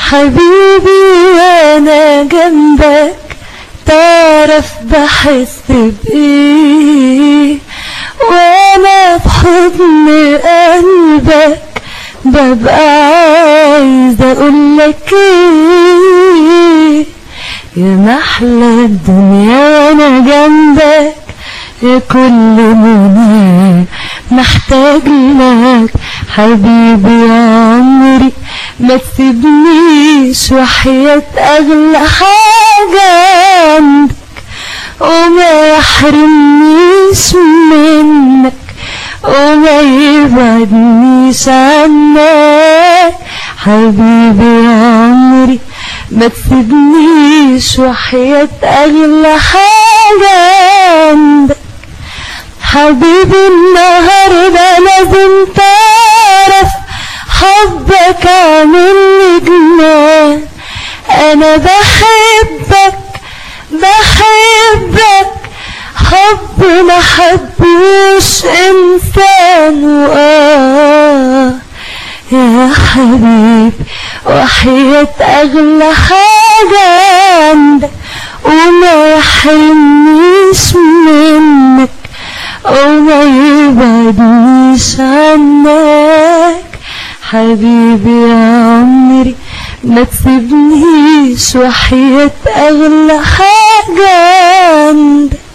حبيبي وانا جنبك تعرف بحس بايه وانا في حضن قلبك ببقى عايزة اقولك ايه يا محلى الدنيا وانا جنبك يا كل منى محتاج لك حبيبي يا عمري ما تسيبنيش وحياة أغلى حاجة عندك وما يحرمنيش منك وما يبعدنيش عنك حبيبي يا عمري ما تسيبنيش وحياة أغلى حاجة عندك حبيبي النهاردة لازم تعرف حبك عاملني جنان أنا بحبك بحبك حب ما حبوش إنسان وآه يا حبيبي وحياة أغلى حاجة عندك وما يحرمنيش منك وما يبعدنيش عنك حبيبي يا عمري ما تسيبنيش وحياة أغلى حاجة عندك